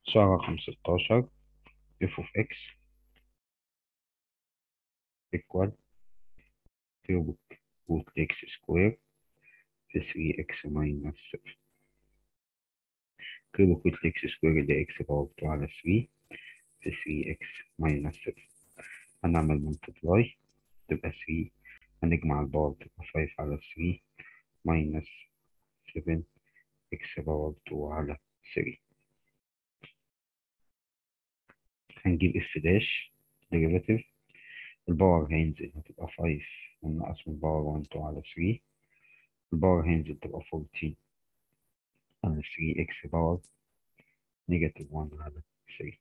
سؤال رقم 16 f of x equal cubic root x square في 3x minus 7 cubic root x square اللي x باور 2 على 3 في 3x minus 7 هنعمل multiply تبقى 3 هنجمع الباور تبقى 5 على 3 minus 7 x باور 2 على 3 هنجيب اف داش ديريفاتيف الباور هينزل هتبقى 5 ونقص من الباور 1 2 على 3 الباور هينزل تبقى 14 على 3 اكس باور نيجاتيف 1 على 3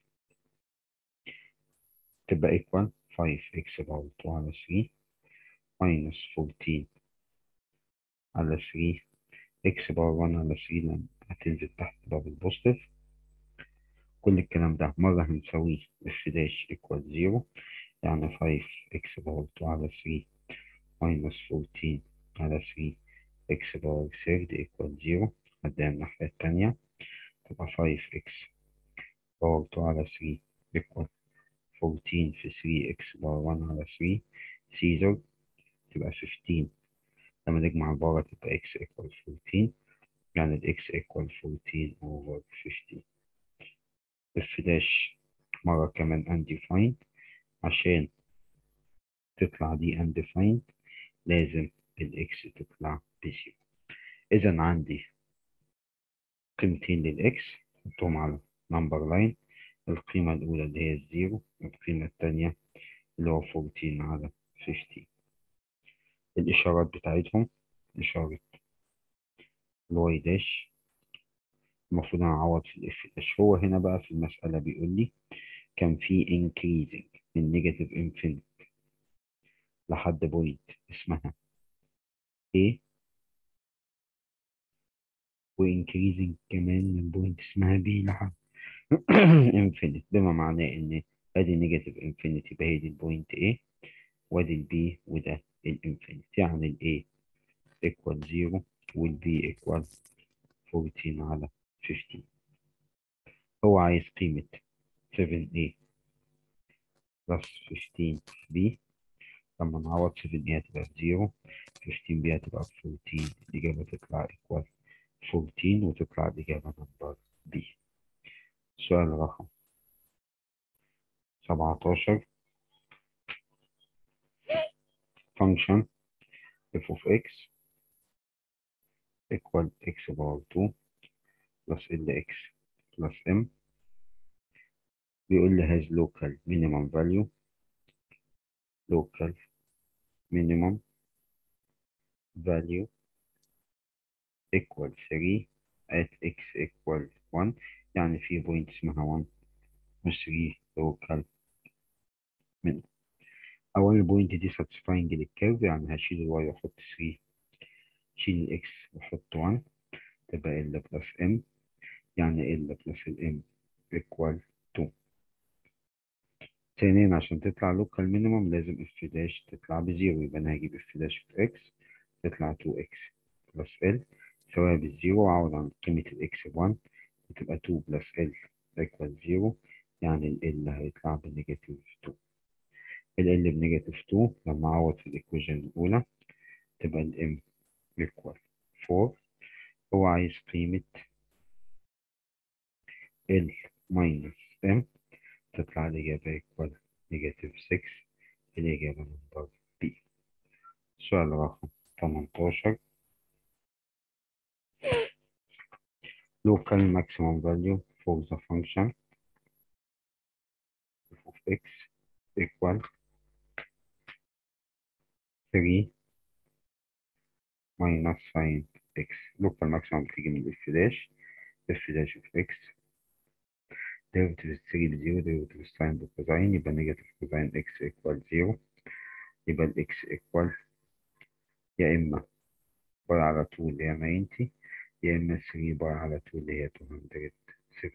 تبقى ايكوال 5 اكس باور 2 على 3 minus 14 على 3 اكس باور 1 على 3 لما هتنزل تحت باب البوزيتيف كل الكلام ده مرة هنساويه اف داش ايكوال 0 يعني 5 اكس باور 2 على 3 minus 14 على 3 اكس باور 3 ايكوال 0 هديها الناحية التانية تبقى 5 اكس باور 2 على 3 ايكوال 14 في 3 اكس باور 1 على 3 سيزر تبقى 15 لما نجمع الباور تبقى اكس ايكوال 14 يعني الاكس ايكوال 14 over 15 اف داش مرة كمان undefined عشان تطلع دي undefined لازم الاكس تطلع بزيرو اذا عندي قيمتين للاكس حطهم على نمبر لاين القيمة الأولى اللي هي الزيرو والقيمة التانية اللي هو 14 على 15 الإشارات بتاعتهم إشارة الواي داش المفروض أنا أعوض في الإف داش هو هنا بقى في المسألة بيقول لي كان في increasing من نيجاتيف infinite لحد بوينت اسمها A وانكريزنج كمان من بوينت اسمها B لحد infinite بما معناه ان ادي نيجاتيف انفينيتي يبقى هي دي البوينت A وادي البي وده الانفينيتي يعني ال A equal 0 وال B equal 14 على 15 هو عايز قيمة 7A plus 15B لما نعوض 7A هتبقى 0 15B هتبقى 14 الإجابة تطلع equal 14 وتطلع الإجابة نمبر B السؤال رقم 17 function f of x equal x power 2 plus lx plus m بيقول لي has local minimum value local minimum value equal 3 at x equal 1 يعني في بوينت اسمها 1 و 3 local minimum أول البوينت دي satisfying للكيرف يعني هشيل الواي وأحط 3 شيل الإكس وأحط 1 تبقى ال بلس ام يعني ال بلس الام equal 2 ثانيا عشان تطلع لوكال مينيمم لازم اف داش تطلع بزيرو يبقى انا هجيب اف داش في اكس تطلع 2 اكس بلس ال سواء بالزيرو واعوض عن قيمة الاكس ب 1 بتبقى 2 بلس ال equal 0 يعني ال ال هيطلع بنيجاتيف 2 ال ال بنيجاتيف 2 لما اعوض في الايكويشن الاولى تبقى الام equal 4 هو عايز قيمة ال minus m تطلع الإجابة equal نيجاتيف 6 الإجابة نمبر B السؤال رقم 18 local maximum value for the function f of x equal 3 minus sin x local maximum بتيجي من الاف داش اف داش of x derivative 3 بزيرو derivative sin بكوزين يبقى نيجاتيف كوزين x equal 0 يبقى ال x equal يا إما باي على 2 اللي هي 90 يا إما 3 باي على 2 اللي هي 270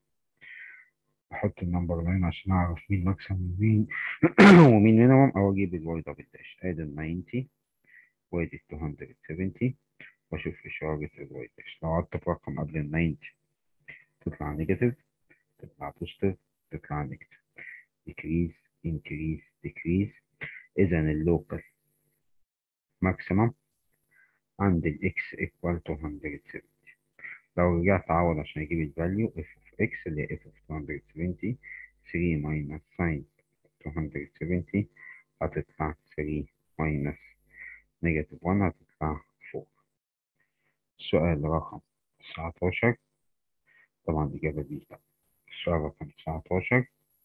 أحط النمبر لاين عشان أعرف مين ماكسيمم ومين ومين مينيمم أو أجيب الواي دبل داش أدي ال 90 وأدي ال 270 وأشوف إشارة الواي داش لو عدت برقم قبل ال 90 تطلع نيجاتيف تطلع بوزيتيف تطلع نيجاتيف decrease increase decrease إذا اللوكال ماكسيمم عند الإكس equal to 170 لو رجعت أعوض عشان أجيب الفاليو f of x اللي هي f of 270 3 minus sin 270 هتطلع 3 minus negative 1 هتطلع 4 السؤال رقم 19 طبعا الإجابة دي لا السؤال رقم 19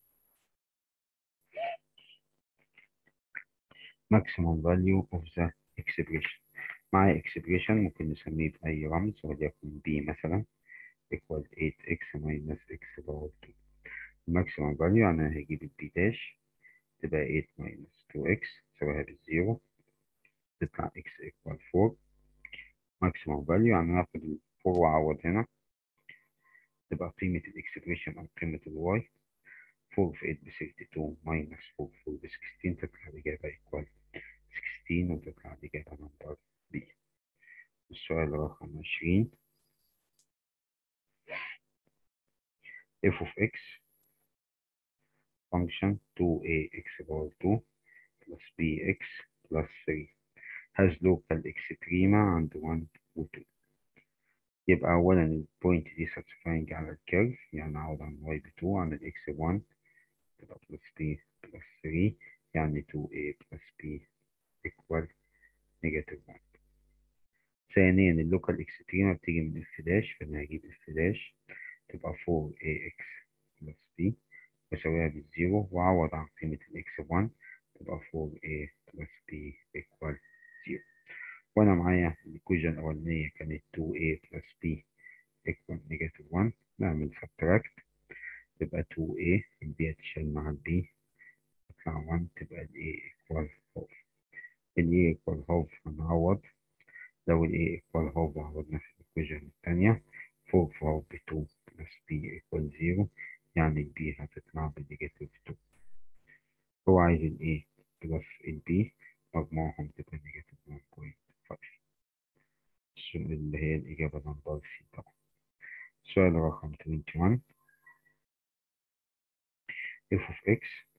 maximum value of the expression مع expression ممكن نسميه بأي رمز وليكن b مثلا equal 8x minus x power 2 maximum value يعني هجيب البي داش تبقى 8 minus 2x تساويها بالزيرو تطلع x equal 4 maximum value يعني هاخد ال 4 وأعوض هنا تبقى قيمة الإكسبريشن أو قيمة الواي 4 في 8 ب 62 minus 4 في 4 ب 16 تطلع الإجابة equal 16 وتطلع الإجابة نمبر B السؤال رقم 20 f of x function 2ax power 2 plus bx plus 3 has local extrema عند 1 و 2 يبقى أولا البوينت دي satisfying على الكيرف يعني أعوض عن y ب 2 عن ال x ب 1 تبقى plus b plus 3 يعني 2a plus b equal negative 1 ثانيا اللوكال اكستريما بتيجي من اف داش فانا هجيب اف داش تبقى 4ax plus b بساويها بالزيرو واعوض عن قيمة الاكس 1 تبقى 4a plus b equal 0 وانا معايا الايكويشن الاولانية كانت 2a plus b equal negative 1 نعمل subtract تبقى 2a البي هتشيل مع البي تطلع 1 تبقى ال a equal half ال a equal half هنعوض لو ال a equal half عوضنا في الايكويشن التانية 4 في half ب 2 plus b equal 0 يعني ال b هتطلع بنيجاتيف 2 هو عايز ال a بلس ال b مجموعهم تبقى نيجاتيف 1.5 اللي هي الإجابة نمبر سي طبعا السؤال رقم 21 f of x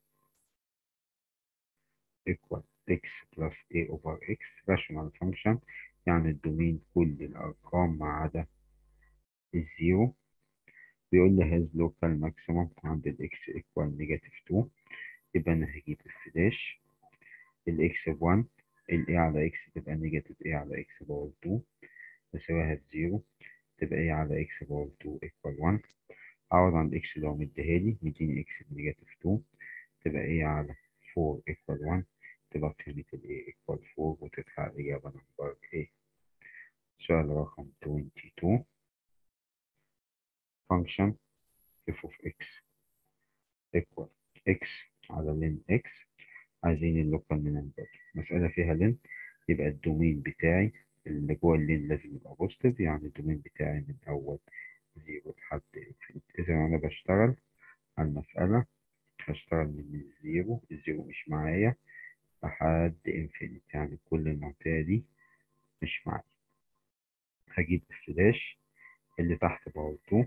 equal x plus a over x rational function يعني الدومين كل الأرقام ما عدا الزيرو بيقول لي has local maximum عند ال x equal negative 2 يبقى أنا هجيب اف داش ال x ب 1 ال a على x تبقى negative a على x باور 2 بساويها بزيرو تبقى a على x باور 2 equal 1 أعوض عن x اللي هو مديهالي مديني x بنيجاتيف 2 تبقى a على 4 equal 1 تبقى قيمة ال a equal 4 وتطلع الإجابة نمبر A سؤال رقم 22 function f of x equal x على ln x عايزين اللوكال نمبر مسألة فيها لن يبقى الدومين بتاعي اللي جوه اللين لازم يبقى بوزيتيف يعني الدومين بتاعي من أول زيرو لحد انفينيتي إذا أنا بشتغل على المسألة هشتغل من الزيرو الزيرو مش معايا لحد انفينيتي يعني كل المنطقة دي مش معايا هجيب الفلاش اللي تحت باور 2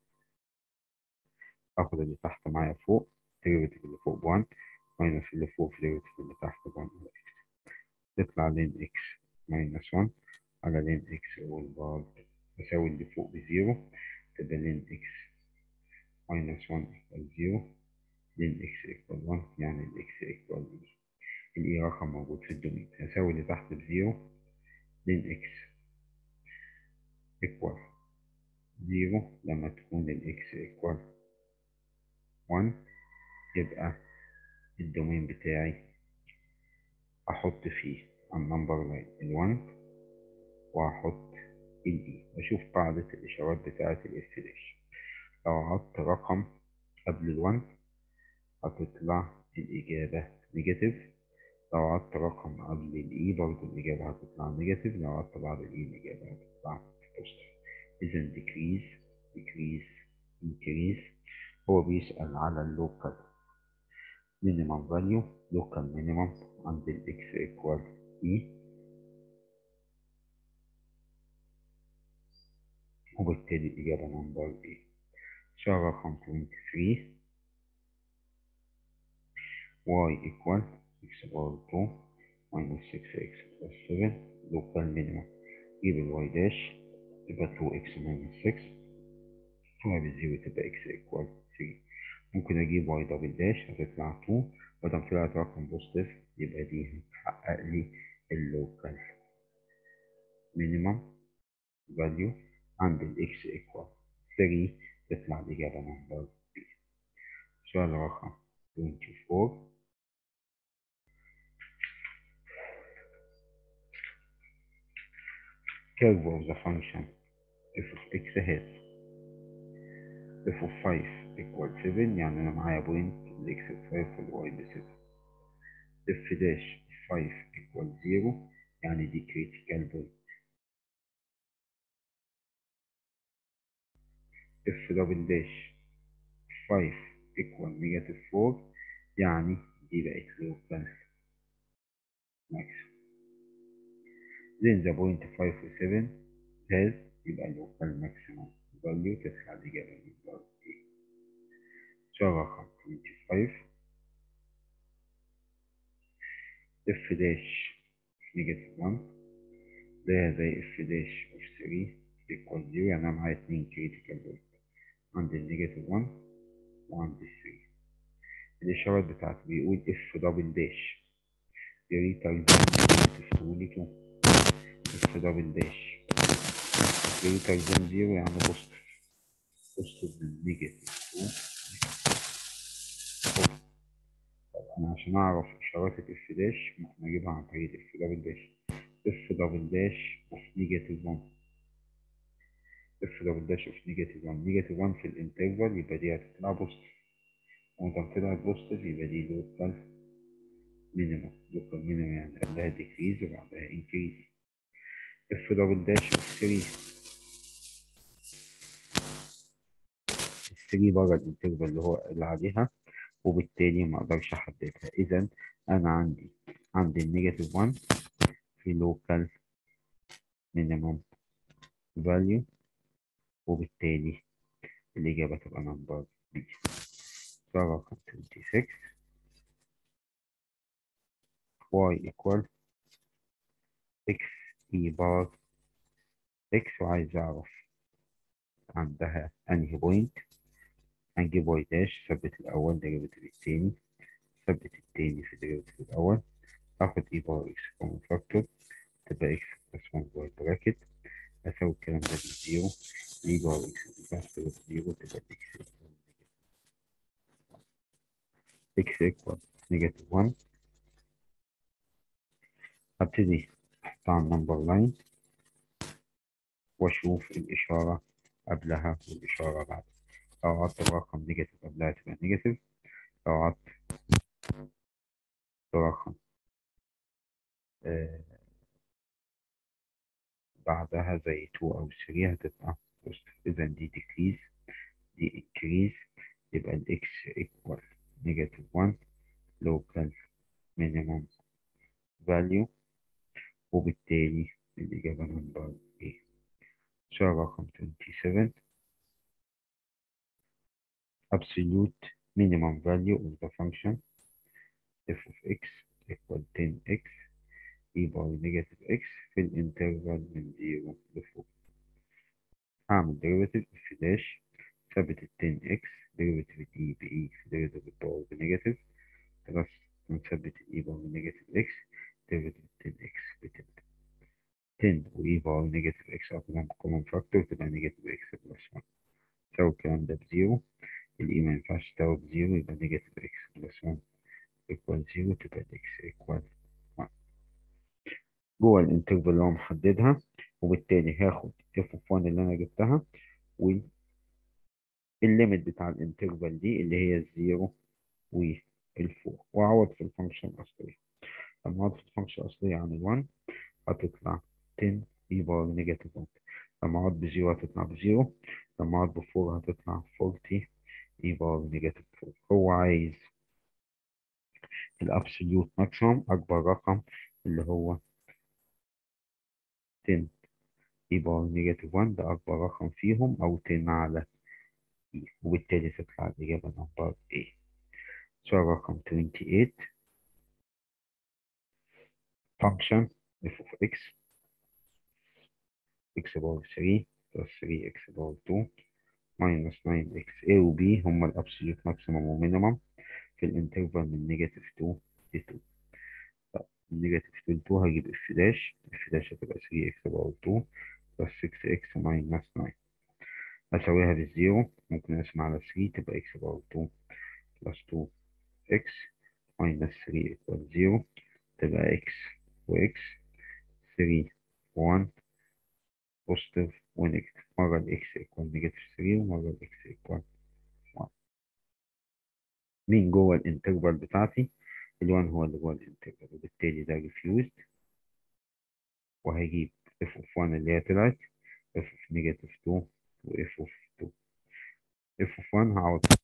اخد اللي تحت معايا فوق ديريفيتيف اللي فوق بوان ماينس اللي فوق في ديريفيتيف اللي تحت بوان على اكس تطلع لين اكس ماينس 1 على لين اكس اول بار بساوي اللي فوق بزيرو تبقى لين اكس ماينس 1 ايكوال زيرو لين اكس ايكوال 1 يعني الاكس ايكوال اي الاي رقم موجود في الدومين هساوي اللي تحت بزيرو لين اكس ايكوال زيرو لما تكون الاكس ايكوال 1 يبقى الدومين بتاعي احط فيه النمبر لاين ال1 واحط الاي واشوف قاعدة الاشارات بتاعة الاف داش لو عدت رقم قبل ال1 هتطلع الاجابة نيجاتيف لو عدت رقم قبل الاي برضه الاجابة هتطلع نيجاتيف لو عدت بعد الاي الاجابة هتطلع بوزيتيف اذا decrease decrease increase هو بيسأل على اللوكال minimum value local minimum عند ال x equal e وبالتالي الإجابة نمبر A سؤال رقم 23 y equal x power 2 minus 6x plus 7 local minimum جيب ال y dash يبقى 2x minus 6 تساوي بزيرو تبقى x equal 3 ممكن أجيب y double dash هتطلع 2 مادام طلعت رقم بوزيتيف يبقى دي هتحقق لي اللوكال minimum value عند ال x equal 3 تطلع الإجابة نمبر B سؤال رقم 24 curve of the function f of x has f of 5 equal 7 يعني أنا معايا بوينت ال x ب 5 وال y ب 7 f dash 5 equal 0 يعني دي critical point f double dash 5 equal negative 4 يعني دي بقت local maximum then the point 5 و 7 has يبقى local maximum value تطلع الإجابة نمبر A سؤال رقم 25 f dash negative 1 ده زي f dash of 3 equal 0 يعني أنا معايا 2 critical point عند النيجاتيف 1 وعند 3 الإشارات بتاعته بيقول اف دبل داش جريتر ذان نيجاتيف 2 ل 2 اف دبل داش جريتر ذان 0 يعني بوزيتيف بوزيتيف من نيجاتيف 2 طب أنا عشان أعرف إشارات الاف داش ممكن أجيبها عن طريق الاف دبل داش اف دبل داش اوف نيجاتيف 1 اف دبل داش اوف نيجاتيف 1 نيجاتيف 1 في الانترفال يبقى دي هتطلع بوزيتيف وما طلعت بوزيتيف يبقى دي لوكال مينيمم لوكال مينيمم يعني قبلها ديكريز وبعدها انكريز اف دبل داش اوف 3 3 بره الانترفال اللي هو اللي عليها وبالتالي ما اقدرش احددها اذا انا عندي عندي النيجاتيف 1 في لوكال مينيمم فاليو وبالتالي الإجابة تبقى نمبر بي سؤال رقم 26 y equal x e بار x وعايز أعرف عندها أنهي بوينت هنجيب y داش ثبت الأول ديريفيتيف التاني ثبت التاني في ديريفيتيف الأول آخد e بار x كومن فاكتور تبقى x بلس 1 جوه البراكت أساوي الكلام ده بزيرو e بار x بلس زيرو تبقى x x equal negative 1 هبتدي أحط على النمبر لاين وأشوف الإشارة قبلها والإشارة بعدها لو عدت برقم نيجاتيف قبلها تبقى نيجاتيف لو عدت برقم آه بعدها زي 2 أو 3 هتبقى بوزيتيف إذا دي ديكريز دي انكريز يبقى الإكس equal negative 1 local minimum value وبالتالي الإجابة نمبر A سؤال رقم 27 absolute minimum value of the function f of x equal 10x e باي negative x في الانترفال من 0 ل 4 هعمل derivative f داش ثابت ال 10x derivative e ب e في derivative باور بنيجاتيف بلس نثبت ال e باور نيجاتيف x derivative 10x ب 10 10 و e باور نيجاتيف x أقدم common factor تبقى نيجاتيف x بلس 1 تساوي الكلام ده بزيرو ال e ما ينفعش تساوي بزيرو يبقى نيجاتيف x بلس 1 equal 0 تبقى ال x equal 1 جوه الانترفال اللي هو محددها وبالتالي هاخد f of 1 اللي أنا جبتها والليميت بتاع الانترفال دي اللي هي الزيرو والفور وأعوض في الفانكشن الأصلية لما أعوض في الفانكشن الأصلية عن الوان هتطلع 10 e باور نيجاتيف 1 لما أقعد بزيرو هتطلع بزيرو لما أقعد بفور هتطلع 40 e باور نيجاتيف 4 هو عايز الأبسوليوت ماكسيموم أكبر رقم اللي هو 10 e باور نيجاتيف 1 ده أكبر رقم فيهم أو 10 على E وبالتالي تطلع الإجابة نمبر A سؤال رقم 28 function f of x x باور 3 plus 3x باور 2 minus 9x a و b هما الابسوليوت ماكسيمم ومينيمم في الانترفال من نيجاتيف 2 ل 2 من نيجاتيف 2 ل 2 هجيب اف داش اف داش هتبقى 3x باور 2 plus 6x minus 9 هساويها بالزيرو ممكن اقسم على 3 تبقى x باور 2 plus 2x minus 3 equal 0 تبقى x و x 3 1 بوزيتيف ونيجاتيف مرة ال x equal نيجاتيف 3 ومرة ال x equal 1 مين جوه الانترفال بتاعتي ال 1 هو اللي جوه الانترفال وبالتالي ده ريفيوزد وهجيب f of 1 اللي هي طلعت f of نيجاتيف 2 و f of 2 f of 1 هعوض